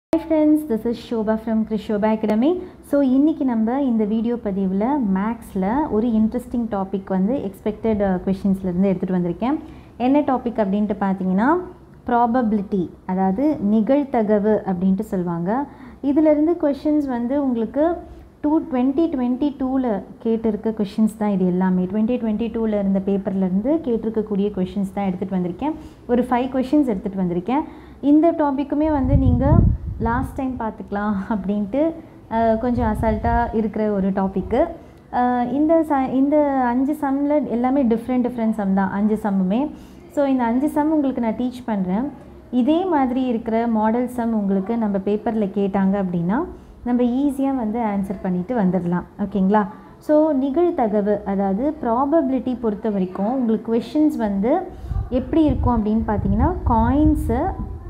hi friends this is Shoba from Krishoba academy so இன்றைக்கி நம்ம இந்த வீடியோ பதிவில் மேக்ஸில் ஒரு இன்ட்ரெஸ்டிங் டாபிக் வந்து எக்ஸ்பெக்டட் கொஷின்ஸ்லேருந்து எடுத்துகிட்டு வந்திருக்கேன் என்ன டாபிக் அப்படின்ட்டு பார்த்தீங்கன்னா ப்ராபபிலிட்டி அதாவது நிகழ்தகவு அப்படின்ட்டு சொல்லுவாங்க இதிலிருந்து கொஷின்ஸ் வந்து உங்களுக்கு டூ டுவெண்ட்டி டுவெண்ட்டி டூவில் கேட்டிருக்க கொஷின்ஸ் தான் இது எல்லாமே டுவெண்ட்டி டுவெண்ட்டி டூவில் இருந்த பேப்பர்லேருந்து கேட்டிருக்கக்கூடிய கொஷின்ஸ் தான் எடுத்துகிட்டு வந்திருக்கேன் ஒரு ஃபைவ் கொஷின்ஸ் எடுத்துகிட்டு வந்திருக்கேன் இந்த டாப்பிக்குமே வந்து நீங்கள் லாஸ்ட் டைம் பார்த்துக்கலாம் அப்படின்ட்டு அஹ், கொஞ்சம் அசால்ட்டாக இருக்கிற ஒரு டாப்பிக்கு இந்த ச இந்த அஞ்சு சம்மில் எல்லாமே டிஃப்ரெண்ட் டிஃப்ரெண்ட் சம் தான் அஞ்சு சம்முமே ஸோ இந்த அஞ்சு சம் உங்களுக்கு நான் டீச் பண்ணுறேன் இதே மாதிரி இருக்கிற மாடல் சம் உங்களுக்கு நம்ம பேப்பரில் கேட்டாங்க அப்படின்னா நம்ம ஈஸியாக வந்து ஆன்சர் பண்ணிட்டு வந்துடலாம் ஓகேங்களா ஸோ நிகழ்தகவு அதாவது ப்ராபபிலிட்டி பொறுத்த வரைக்கும் உங்களுக்கு கொஷின்ஸ் வந்து எப்படி இருக்கும் அப்படின்னு பார்த்தீங்கன்னா காயின்ஸு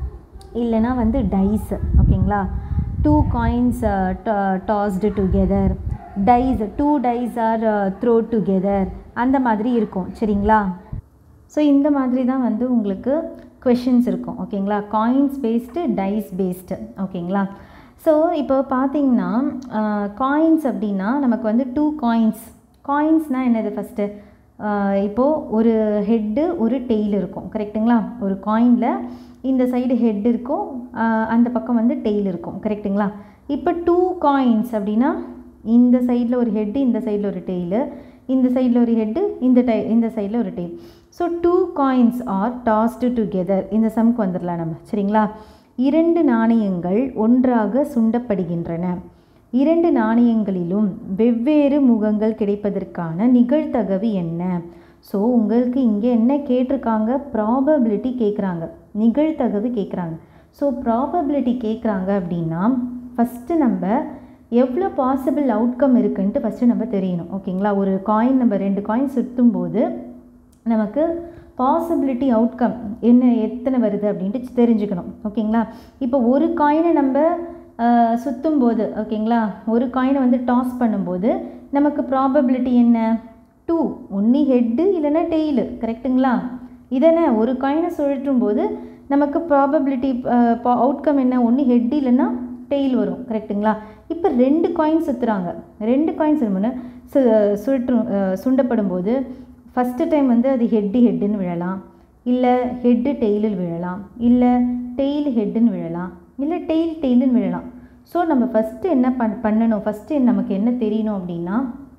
இல்லைனா வந்து டைஸ் ஓகேங்களா two coins tossed together dice two dice are throw together அந்த மாதிரி இருக்கும் சரிங்களா ஸோ இந்த மாதிரி தான் வந்து உங்களுக்கு கொஷின்ஸ் இருக்கும் ஓகேங்களா காயின்ஸ் பேஸ்டு டைஸ் பேஸ்டு ஓகேங்களா ஸோ இப்போ பார்த்தீங்கன்னா காயின்ஸ் அப்படின்னா நமக்கு வந்து டூ காயின்ஸ் காயின்ஸ்னால் என்னது ஃபஸ்ட்டு இப்போது ஒரு ஹெட்டு ஒரு டெய்ல் இருக்கும் கரெக்ட்டுங்களா ஒரு காயினில் இந்த சைடு ஹெட் இருக்கும் ஆஹ் அந்த பக்கம் வந்து டெய்ல் இருக்கும் கரெக்ட்டுங்களா இப்போ டூ காயின்ஸ் அப்படின்னா இந்த சைடில் ஒரு ஹெட்டு இந்த சைடில் ஒரு டெய்லு இந்த சைடில் ஒரு ஹெட்டு இந்த டை இந்த சைடில் ஒரு tail so two coins are tossed together இந்த சம்க்கு வந்துடலாம் நம்ம சரிங்களா இரண்டு நாணயங்கள் ஒன்றாக சுண்டப்படுகின்றன இரண்டு நாணயங்களிலும் வெவ்வேறு முகங்கள் கிடைப்பதற்கான நிகழ்தகவு என்ன ஸோ உங்களுக்கு இங்கே என்ன கேட்டிருக்காங்க ப்ராபபிலிட்டி கேட்குறாங்க நிகழ்தகவு கேட்குறாங்க ஸோ ப்ராபபிலிட்டி கேட்குறாங்க அப்படின்னா ஃபஸ்ட்டு நம்ம எவ்வளோ பாசிபிள் அவுட்கம் இருக்குன்ட்டு ஃபஸ்ட்டு நம்ம தெரியணும் ஓகேங்களா ஒரு காயின் நம்ம ரெண்டு காயின் சுற்றும் போது நமக்கு பாசிபிலிட்டி அவுட்கம் என்ன எத்தனை வருது அப்படின்ட்டு தெரிஞ்சுக்கணும் ஓகேங்களா இப்போ ஒரு காயினை நம்ம சுற்றும் போது ஓகேங்களா ஒரு காயினை வந்து டாஸ் பண்ணும்போது நமக்கு ப்ராபபிலிட்டி என்ன டூ ஒன்று ஹெட்டு இல்லைன்னா டெய்லு கரெக்ட்டுங்களா இதென்ன ஒரு காயினை சுழற்றும் போது நமக்கு ப்ராபபிலிட்டி அவுட்கம் என்ன ஒன்று ஹெட் இல்லைன்னா டெய்ல் வரும் கரெக்ட்டுங்களா இப்போ ரெண்டு காயின் சுற்றுறாங்க ரெண்டு காயின் சுற்றும்போது சு சுற்றும் அஹ், சுண்டப்படும் போது ஃபஸ்ட்டு டைம் வந்து அது ஹெட்டு ஹெட்டுன்னு விழலாம் இல்லை ஹெட்டு டெய்லில் விழலாம் இல்லை டெய்ல் ஹெட்டுன்னு விழலாம் இல்லை டெய்ல் டெய்லுன்னு விழலாம் ஸோ நம்ம ஃபஸ்ட்டு என்ன பண் பண்ணணும் ஃபஸ்ட்டு நமக்கு என்ன தெரியணும் அப்படின்னா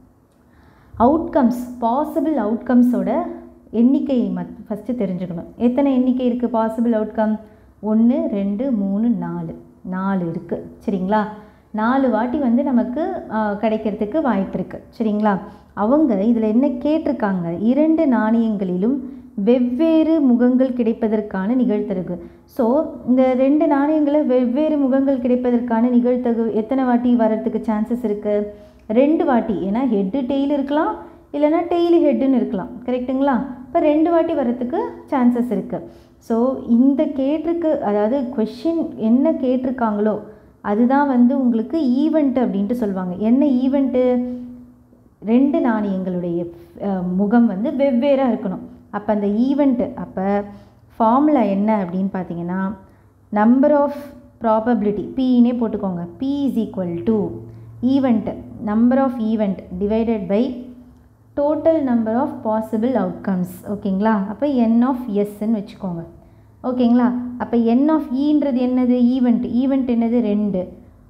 அவுட்கம்ஸ் பாசிபிள் அவுட்கம்ஸோட எண்ணிக்கையை மத் ஃபஸ்ட்டு தெரிஞ்சுக்கணும் எத்தனை எண்ணிக்கை இருக்குது பாசிபிள் அவுட்கம் ஒன்று ரெண்டு மூணு நாலு நாலு இருக்குது சரிங்களா நாலு வாட்டி வந்து நமக்கு ஆஹ், கிடைக்கிறதுக்கு வாய்ப்பு இருக்குது சரிங்களா அவங்க இதில் என்ன கேட்டிருக்காங்க இரண்டு நாணயங்களிலும் வெவ்வேறு முகங்கள் கிடைப்பதற்கான நிகழ்தகவு ஸோ இந்த ரெண்டு நாணயங்களை வெவ்வேறு முகங்கள் கிடைப்பதற்கான நிகழ்தகவு எத்தனை வாட்டி வர்றதுக்கு சான்சஸ் இருக்குது ரெண்டு வாட்டி ஏன்னா ஹெட்டு டெய்ல் இருக்கலாம் இல்லைன்னா டெய்லு ஹெட்டுன்னு இருக்கலாம் கரெக்ட்டுங்களா இப்போ ரெண்டு வாட்டி வர்றதுக்கு சான்சஸ் இருக்குது ஸோ இந்த கேட்டிருக்கு அதாவது கொஷின் என்ன கேட்டிருக்காங்களோ அதுதான் வந்து உங்களுக்கு ஈவெண்ட் அப்படின்ட்டு சொல்லுவாங்க என்ன ஈவெண்ட்டு ரெண்டு நாணயங்களுடைய அஹ், முகம் வந்து வெவ்வேறாக இருக்கணும் அப்போ அந்த ஈவெண்ட்டு அப்போ ஃபார்முலா என்ன அப்படின்னு பார்த்தீங்கன்னா நம்பர் ஆஃப் ப்ராபபிலிட்டி பின்னே போட்டுக்கோங்க P is equal to event number of event divided by total number of possible outcomes ஓகேங்களா அப்போ என் ஆஃப் எஸ்ன்னு வச்சுக்கோங்க ஓகேங்களா அப்போ என் ஆஃப் ஈன்றது என்னது ஈவெண்ட் ஈவெண்ட் என்னது ரெண்டு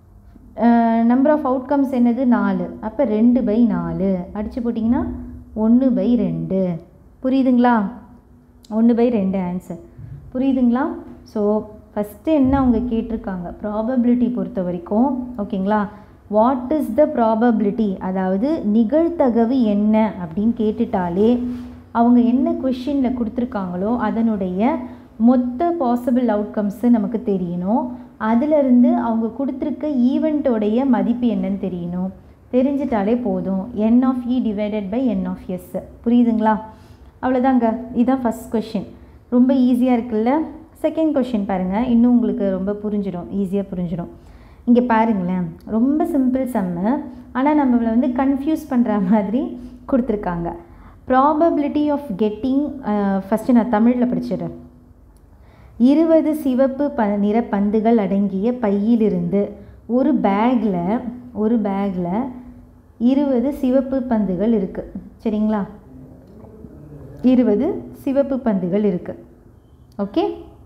நம்பர் ஆஃப் அவுட்கம்ஸ் என்னது நாலு அப்போ ரெண்டு பை நாலு அடித்து போட்டிங்கன்னா ஒன்று பை ரெண்டு புரியுதுங்களா ஒன்று பை ரெண்டு ஆன்சர் புரியுதுங்களா ஸோ ஃபஸ்ட்டு என்ன அவங்க கேட்டிருக்காங்க ப்ராபபிலிட்டி பொறுத்த வரைக்கும் ஓகேங்களா வாட் இஸ் த ப்ராபபிலிட்டி அதாவது நிகழ்தகவு என்ன அப்படின்னு கேட்டுட்டாலே அவங்க என்ன கொஷினில் கொடுத்துருக்காங்களோ அதனுடைய மொத்த பாசிபிள் அவுட்கம்ஸு நமக்கு தெரியணும் அதிலிருந்து அவங்க கொடுத்துருக்க ஈவெண்ட்டோடைய மதிப்பு என்னன்னு தெரியணும் தெரிஞ்சிட்டாலே போதும் N of E divided by N of S புரியுதுங்களா அவ்வளோதாங்க இதுதான் ஃபஸ்ட் கொஷின் ரொம்ப ஈஸியாக இருக்குல்ல செகண்ட் கொஷின் பாருங்கள் இன்னும் உங்களுக்கு ரொம்ப புரிஞ்சிடும் ஈஸியாக புரிஞ்சிடும் இங்கே பாருங்களேன் ரொம்ப சிம்பிள் சம்மு ஆனால் நம்மளை வந்து கன்ஃபியூஸ் பண்ணுற மாதிரி கொடுத்துருக்காங்க ப்ராபபிலிட்டி ஆஃப் கெட்டிங் ஃபஸ்ட்டு நான் தமிழில் படிச்சிடுறேன் இருபது சிவப்பு ப நிற பந்துகள் அடங்கிய பையிலிருந்து ஒரு பேக்கில் ஒரு பேக்கில் இருபது சிவப்பு பந்துகள் இருக்குது சரிங்களா இருபது சிவப்பு பந்துகள் இருக்குது ஓகே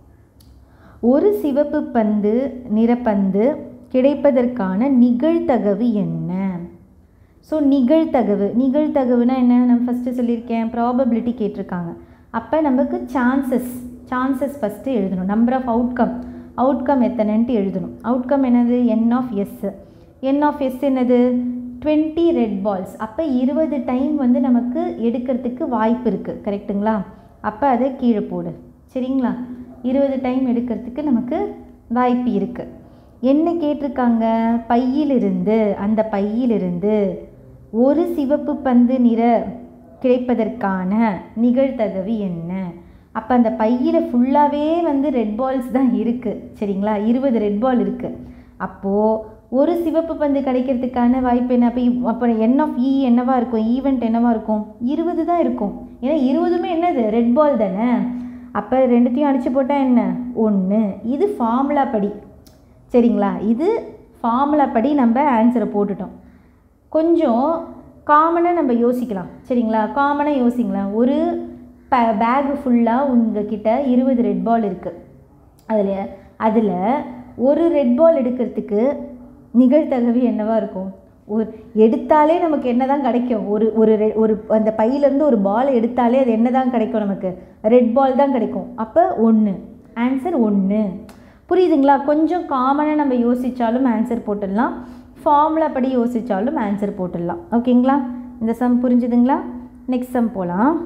ஒரு சிவப்பு பந்து நிறப்பந்து கிடைப்பதற்கான நிகழ்தகவு என்ன ஸோ நிகழ்தகவு நிகழ்தகவுனா என்ன நான் ஃபஸ்ட்டு சொல்லியிருக்கேன் ப்ராபபிலிட்டி கேட்டிருக்காங்க அப்போ நமக்கு சான்சஸ் சான்சஸ் ஃபஸ்ட்டு எழுதணும் நம்பர் ஆஃப் அவுட்கம் அவுட்கம் எத்தனைன்ட்டு எழுதணும் அவுட்கம் என்னது N of S N of S என்னது டுவெண்ட்டி ரெட் பால்ஸ் அப்போ இருபது டைம் வந்து நமக்கு எடுக்கிறதுக்கு வாய்ப்பு இருக்குது கரெக்டுங்களா அப்போ அதை கீழே போடு சரிங்களா இருபது டைம் எடுக்கிறதுக்கு நமக்கு வாய்ப்பு இருக்குது என்ன கேட்டிருக்காங்க பையிலிருந்து அந்த பையிலிருந்து ஒரு சிவப்பு பந்து நிற கிடைப்பதற்கான நிகழ்தகவு என்ன அப்போ அந்த பையில் ஃபுல்லாகவே வந்து ரெட் பால்ஸ் தான் இருக்குது சரிங்களா இருபது ரெட் பால் இருக்குது அப்போது ஒரு சிவப்பு பந்து கிடைக்கிறதுக்கான வாய்ப்பு என்ன அப்போ அப்போ என் ஆஃப் இ என்னவா இருக்கும் ஈவெண்ட் என்னவா இருக்கும் இருபது தான் இருக்கும் ஏன்னா இருபதுமே என்னது ரெட் பால் தானே அப்போ ரெண்டுத்தையும் அடித்து போட்டால் என்ன ஒன்று இது ஃபார்முலா படி சரிங்களா இது ஃபார்முலா படி நம்ம ஆன்சரை போட்டுட்டோம் கொஞ்சம் காமனாக நம்ம யோசிக்கலாம் சரிங்களா காமனாக யோசிங்களேன் ஒரு ப பேகு ஃபுல்லாக உங்ககிட்ட இருபது ரெட் பால் இருக்குது அதில் அதில் ஒரு ரெட் பால் எடுக்கிறதுக்கு நிகழ்தகவு என்னவாக இருக்கும் ஒரு எடுத்தாலே நமக்கு என்ன தான் கிடைக்கும் ஒரு ஒரு ரெ- ஒரு அந்த பையிலேருந்து ஒரு பால் எடுத்தாலே அது என்ன தான் கிடைக்கும் நமக்கு ரெட் பால் தான் கிடைக்கும் அப்போ ஒன்று ஆன்சர் ஒன்று புரியுதுங்களா கொஞ்சம் காமனாக நம்ம யோசித்தாலும் ஆன்சர் போட்டுடலாம் ஃபார்முலா படி யோசித்தாலும் ஆன்சர் போட்டுடலாம் ஓகேங்களா இந்த சம் புரிஞ்சுதுங்களா நெக்ஸ்ட் சம் போகலாம்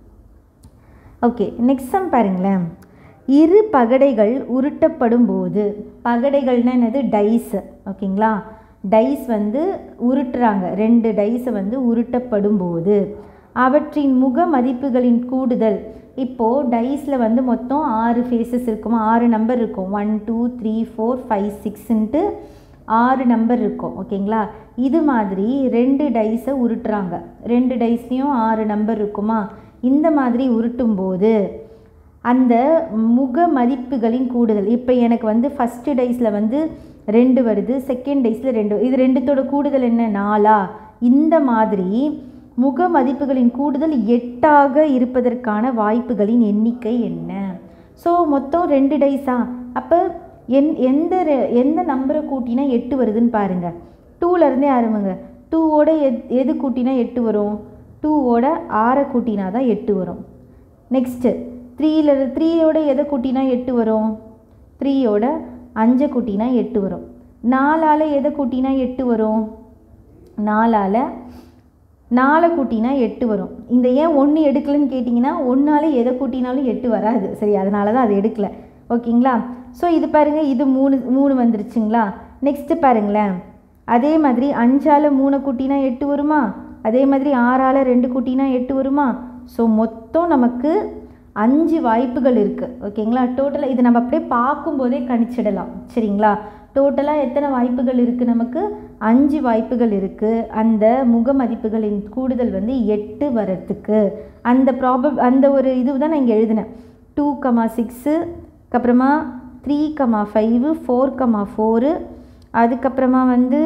ஓகே நெக்ஸ்ட் சம் பாருங்களேன் இரு பகடைகள் உருட்டப்படும் போது பகடைகள்னா என்னது டைஸ் ஓகேங்களா டைஸ் வந்து உருட்டுறாங்க ரெண்டு டைஸை வந்து உருட்டப்படும் போது அவற்றின் முக மதிப்புகளின் கூடுதல் இப்போது டைஸில் வந்து மொத்தம் ஆறு ஃபேஸஸ் இருக்கும் ஆறு நம்பர் இருக்கும் one two three four five சிக்ஸ்ன்ட்டு ஆறு நம்பர் இருக்கும் ஓகேங்களா இது மாதிரி ரெண்டு டைஸை உருட்டுறாங்க ரெண்டு டைஸ்லேயும் ஆறு நம்பர் இருக்குமா இந்த மாதிரி உருட்டும் போது அந்த முக மதிப்புகளின் கூடுதல் இப்போ எனக்கு வந்து ஃபஸ்ட்டு டைஸில் வந்து ரெண்டு வருது செகண்ட் டைஸில் ரெண்டு இது ரெண்டுத்தோட கூடுதல் என்ன நாலா இந்த மாதிரி முக மதிப்புகளின் கூடுதல் எட்டாக இருப்பதற்கான வாய்ப்புகளின் எண்ணிக்கை என்ன ஸோ மொத்தம் ரெண்டு டைஸா அப்போ என் எந்த ரெ- எந்த நம்பரை கூட்டினா எட்டு வருதுன்னு பாருங்கள் டூலேருந்தே ஆரம்புங்க டூவோட எத் எது கூட்டினா எட்டு வரும் டூவோட ஆறை கூட்டினா தான் எட்டு வரும் நெக்ஸ்ட்டு த்ரீல த்ரீயோட எதை கூட்டினா எட்டு வரும் த்ரீயோட அஞ்சை கூட்டினா எட்டு வரும் நாலால் எதை கூட்டினா எட்டு வரும் நாலால் நாலை கூட்டினா எட்டு வரும் இந்த ஏன் ஒன்று எடுக்கலைன்னு கேட்டிங்கன்னா ஒன்றால் எதை கூட்டினாலும் எட்டு வராது சரி அதனால தான் அது எடுக்கல ஓகேங்களா ஸோ இது பாருங்கள் இது மூணு மூணு வந்துருச்சுங்களா நெக்ஸ்ட்டு பாருங்களேன் அதே மாதிரி அஞ்சால் மூணை கூட்டினா எட்டு வருமா அதே மாதிரி ஆறால் ரெண்டு கூட்டினா எட்டு வருமா ஸோ மொத்தம் நமக்கு அஞ்சு வாய்ப்புகள் இருக்குது ஓகேங்களா டோட்டலாக இது நம்ம அப்படியே பார்க்கும்போதே கணிச்சிடலாம் சரிங்களா டோட்டலாக எத்தனை வாய்ப்புகள் இருக்குது நமக்கு அஞ்சு வாய்ப்புகள் இருக்குது அந்த முக மதிப்புகளின் கூடுதல் வந்து எட்டு வரத்துக்கு அந்த ப்ராபப் அந்த ஒரு இது தான் நான் இங்கே எழுதினேன் டூ கமா சிக்ஸு அதுக்கப்புறமா three comma five four comma four அதுக்கப்புறமா வந்து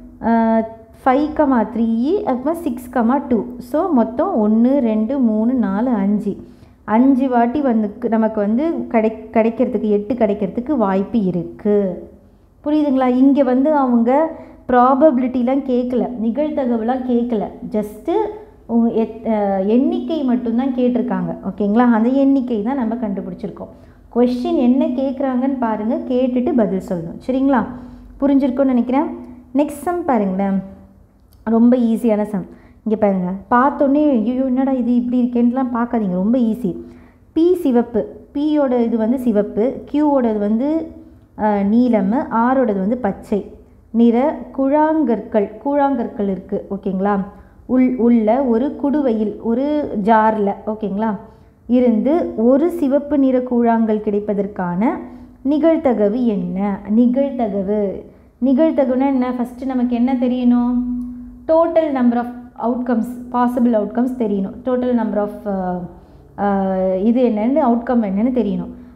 ஃபைவ் கமா த்ரீ அப்புறமா சிக்ஸ் கமா டூ ஸோ மொத்தம் ஒன்று ரெண்டு மூணு நாலு அஞ்சு அஞ்சு வாட்டி வந்து நமக்கு வந்து கிடை கிடைக்கிறதுக்கு எட்டு கிடைக்கிறதுக்கு வாய்ப்பு இருக்குது புரியுதுங்களா இங்கே வந்து அவங்க ப்ராபபிலிட்டிலாம் கேட்கல நிகழ்தகவுலாம் கேட்கல ஜஸ்ட்டு உங்க எத் அஹ் எண்ணிக்கை மட்டும்தான் கேட்டிருக்காங்க ஓகேங்களா அந்த எண்ணிக்கை தான் நம்ம கண்டுபிடிச்சிருக்கோம் கொஷின் என்ன கேட்குறாங்கன்னு பாருங்கள் கேட்டுட்டு பதில் சொல்லணும் சரிங்களா புரிஞ்சிருக்கும்னு நினைக்கிறேன் நெக்ஸ்ட் சம் பாருங்களேன் ரொம்ப ஈஸியான சம் இங்கே பாருங்கள் பார்த்தோன்னே ஐயோ என்னடா இது இப்படி இருக்கேன்ட்டுலாம் பார்க்காதீங்க ரொம்ப ஈஸி பி சிவப்பு பியோட இது வந்து சிவப்பு கியூவோடது வந்து அஹ், நீலம் ஆரோடது வந்து பச்சை நிற குழாங்கற்கள் கூழாங்கற்கள் இருக்குது ஓகேங்களா உள் உள்ள ஒரு குடுவையில் ஒரு ஜாரில் ஓகேங்களா இருந்து ஒரு சிவப்பு நிற கூழாங்கல் கிடைப்பதற்கான நிகழ்தகவு என்ன நிகழ்தகவு நிகழ்தகவுனா என்ன ஃபஸ்ட்டு நமக்கு என்ன தெரியணும் total number of outcomes possible outcomes தெரியணும் டோட்டல் நம்பர் ஆஃப் இது என்னன்னு அவுட்கம் என்னன்னு தெரியணும்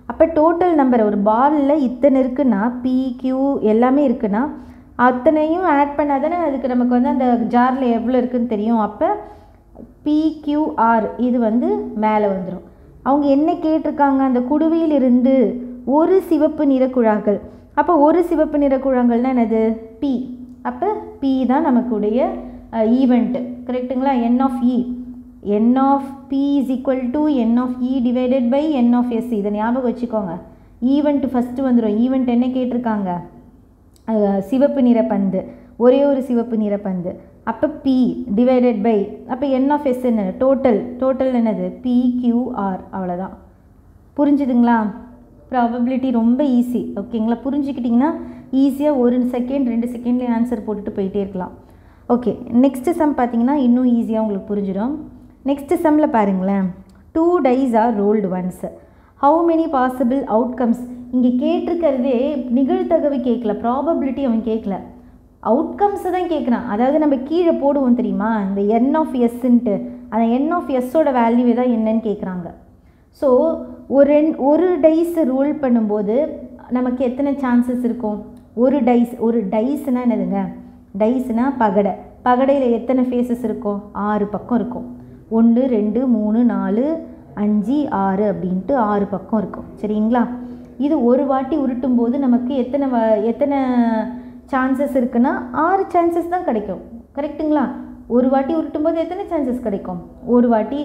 அப்போ டோட்டல் நம்பர் ஒரு பாலில் இத்தனை இருக்குன்னா பி கியூ எல்லாமே இருக்குன்னா அத்தனையும் ஆட் பண்ணால் தானே அதுக்கு நமக்கு வந்து அந்த ஜாரில் எவ்வளோ இருக்குன்னு தெரியும் அப்போ பிக்யூஆர் இது வந்து மேலே வந்துடும் அவங்க என்ன கேட்டிருக்காங்க அந்த குடுவையில் இருந்து ஒரு சிவப்பு நிற குழாய்கள் அப்போ ஒரு சிவப்பு நிற குழாங்கள்னா என்னது பி அப்போ பி தான் நமக்குடைய ஈவெண்ட்டு கரெக்டுங்களா N of E N of P is equal to N of E divided by N of S இதை ஞாபகம் வச்சுக்கோங்க ஈவெண்ட் ஃபஸ்ட்டு வந்துடும் ஈவெண்ட் என்ன கேட்டிருக்காங்க அஹ், சிவப்பு நிற பந்து ஒரே ஒரு சிவப்பு நிற பந்து அப்போ பி டிவைடட் பை அப்போ என் ஆஃப் எஸ் என்ன டோட்டல் டோட்டல் என்னது பி கியூஆர் அவ்வளோதான் புரிஞ்சுதுங்களா ப்ராபபிலிட்டி ரொம்ப ஈஸி ஓகேங்களா புரிஞ்சுக்கிட்டிங்கன்னா ஈஸியாக ஒரு செகண்ட் ரெண்டு செகண்ட்லேயே ஆன்சர் போட்டுட்டு போயிட்டே இருக்கலாம் ஓகே நெக்ஸ்ட்டு சம் பார்த்தீங்கன்னா இன்னும் ஈஸியாக உங்களுக்கு புரிஞ்சிடும் நெக்ஸ்ட் சம்மில் பாருங்களேன் two dice are rolled once how many possible outcomes இங்கே கேட்டிருக்கிறதே நிகழ்தகவு கேட்கல ப்ராபபிலிட்டி அவன் கேட்கல அவுட்கம்ஸை தான் கேட்குறான் அதாவது நம்ம கீழே போடுவோம் தெரியுமா இந்த என் ஆஃப் எஸ்ன்ட்டு அந்த என் ஆஃப் எஸ்ஸோட வேல்யூ தான் என்னன்னு கேட்குறாங்க ஸோ ஒரு ரெண் ஒரு டைஸ் ரோல் பண்ணும்போது நமக்கு எத்தனை சான்சஸ் இருக்கும் ஒரு டைஸ் ஒரு டைஸ்னால் என்னதுங்க டைஸ்னால் பகடை பகடையில் எத்தனை ஃபேஸஸ் இருக்கும் ஆறு பக்கம் இருக்கும் ஒன்று ரெண்டு மூணு நாலு அஞ்சு ஆறு அப்படின்ட்டு ஆறு பக்கம் இருக்கும் சரிங்களா இது ஒரு வாட்டி உருட்டும் போது நமக்கு எத்தனை வ எத்தனை சான்சஸ் இருக்குன்னா ஆறு சான்சஸ் தான் கிடைக்கும் கரெக்ட்டுங்களா ஒரு வாட்டி உருட்டும் போது எத்தனை சான்சஸ் கிடைக்கும் ஒரு வாட்டி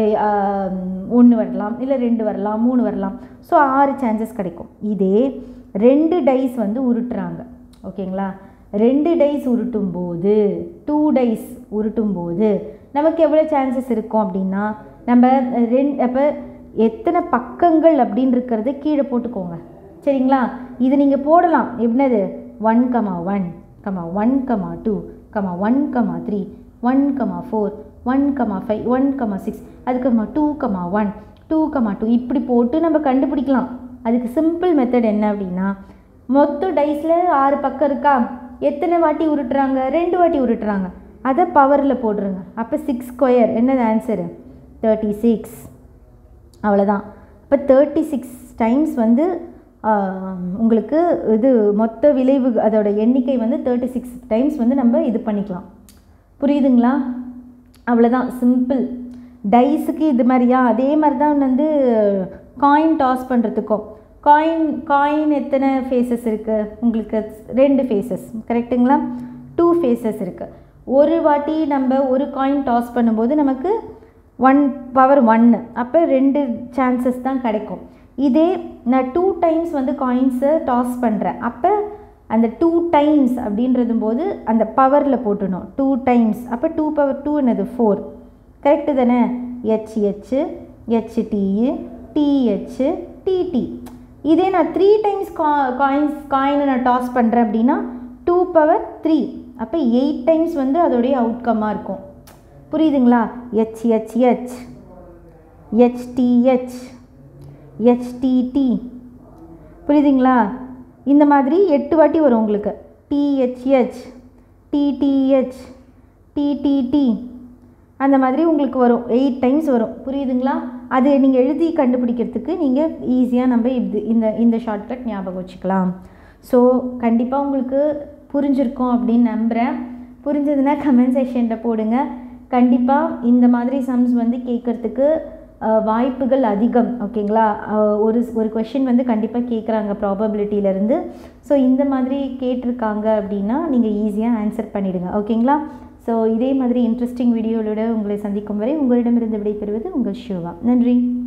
ஒன்று வரலாம் இல்லை ரெண்டு வரலாம் மூணு வரலாம் ஸோ ஆறு சான்சஸ் கிடைக்கும் இதே ரெண்டு டைஸ் வந்து உருட்டுறாங்க ஓகேங்களா ரெண்டு டைஸ் உருட்டும் போது டூ டைஸ் உருட்டும் போது நமக்கு எவ்வளோ சான்சஸ் இருக்கும் அப்படின்னா நம்ம ரெண் அப்போ எத்தனை பக்கங்கள் அப்படின்னு இருக்கிறத கீழே போட்டுக்கோங்க சரிங்களா இது நீங்கள் போடலாம் எப்படினது one comma one comma one comma two comma one comma three one comma four one comma five one comma six அதுக்கப்புறமா two comma one two comma two இப்படி போட்டு நம்ம கண்டுபிடிக்கலாம் அதுக்கு சிம்பிள் மெத்தட் என்ன அப்படின்னா மொத்த டைஸில் ஆறு பக்கம் இருக்கா எத்தனை வாட்டி உருட்டுறாங்க ரெண்டு வாட்டி உருட்டுறாங்க அதை பவரில் போடுறங்க அப்போ சிக்ஸ் ஸ்கொயர் என்னது ஆன்சரு தேர்ட்டி சிக்ஸ் அவ்வளோதான் இப்போ தேர்ட்டி சிக்ஸ் டைம்ஸ் வந்து ஆஹ், உங்களுக்கு இது மொத்த விளைவு அதோட எண்ணிக்கை வந்து தேர்ட்டி சிக்ஸ் டைம்ஸ் வந்து நம்ம இது பண்ணிக்கலாம் புரியுதுங்களா அவ்வளோதான் சிம்பிள் டைஸுக்கு இது மாதிரியா அதே மாதிரி தான் வந்து காயின் டாஸ் பண்ணுறதுக்கும் காயின் காயின் எத்தனை ஃபேஸஸ் இருக்குது உங்களுக்கு ரெண்டு ஃபேஸஸ் கரெக்ட்டுங்களா டூ ஃபேஸஸ் இருக்குது ஒரு வாட்டி நம்ம ஒரு காயின் டாஸ் பண்ணும்போது நமக்கு ஒன் பவர் ஒன்று அப்போ ரெண்டு சான்சஸ் தான் கிடைக்கும் இதே நான் டூ டைம்ஸ் வந்து காயின்ஸை டாஸ் பண்ணுறேன் அப்போ அந்த டூ டைம்ஸ் அப்படின்றது போது அந்த பவரில் போட்டுடணும் டூ டைம்ஸ் அப்போ டூ பவர் டூ என்னது ஃபோர் கரெக்டு தானே H H HT TH TT இதே நான் த்ரீ டைம்ஸ் கா காயின்ஸ் காயினை நான் டாஸ் பண்ணுறேன் அப்படின்னா டூ பவர் த்ரீ அப்போ எயிட் டைம்ஸ் வந்து அதோடைய அவுட்கம்மாக இருக்கும் புரியுதுங்களா H H H HTH HTT புரியுதுங்களா இந்த மாதிரி எட்டு வாட்டி வரும் உங்களுக்கு டிஹெச்ஹெச் டிடிஹெச் டிடிடி அந்த மாதிரி உங்களுக்கு வரும் எயிட் டைம்ஸ் வரும் புரியுதுங்களா அது நீங்கள் எழுதி கண்டுபிடிக்கிறதுக்கு நீங்கள் ஈஸியாக நம்ம இது இந்த இந்த ஷார்ட்கட் ஞாபகம் வச்சுக்கலாம் ஸோ கண்டிப்பாக உங்களுக்கு புரிஞ்சிருக்கும் அப்படின்னு நம்புகிறேன் புரிஞ்சதுன்னா கமெண்ட் செக்ஷனில் போடுங்க கண்டிப்பாக இந்த மாதிரி சம்ஸ் வந்து கேட்குறதுக்கு அஹ், வாய்ப்புகள் அதிகம் ஓகேங்களா அஹ், ஒரு ஒரு கொஷின் வந்து கண்டிப்பாக கேட்குறாங்க ப்ராபபிலிட்டியிலேருந்து ஸோ இந்த மாதிரி கேட்டிருக்காங்க அப்படின்னா நீங்கள் ஈஸியாக ஆன்சர் பண்ணிடுங்க ஓகேங்களா ஸோ இதே மாதிரி இன்ட்ரெஸ்டிங் வீடியோவோட உங்களை சந்திக்கும் வரை உங்களிடமிருந்து விடைபெறுவது உங்கள் ஷிவா நன்றி